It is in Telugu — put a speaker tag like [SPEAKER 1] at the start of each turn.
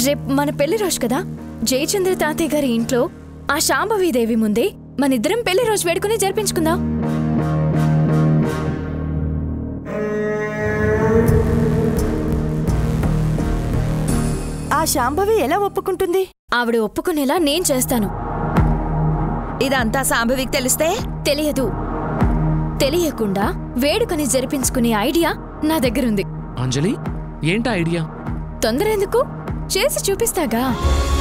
[SPEAKER 1] రేపు మన పెళ్లి రోజు కదా జయచంద్ర తాతయ్య గారి ఇంట్లో ఆ శాంభవీదేవి ముందే మన ఇద్దరం పెళ్లి రోజు వేడుకుని జరిపించుకుందాం
[SPEAKER 2] ఆ శాంభవి ఎలా ఒప్పుకుంటుంది
[SPEAKER 1] ఆవిడ ఒప్పుకునేలా నేను చేస్తాను
[SPEAKER 3] ఇదంతా సాంభవికి తెలిస్తే
[SPEAKER 1] తెలియదు తెలియకుండా వేడుకని జరిపించుకునే ఐడియా నా దగ్గరుంది
[SPEAKER 4] అంజలి ఏంటా ఐడియా
[SPEAKER 1] తొందర ఎందుకు చేసి చూపిస్తాగా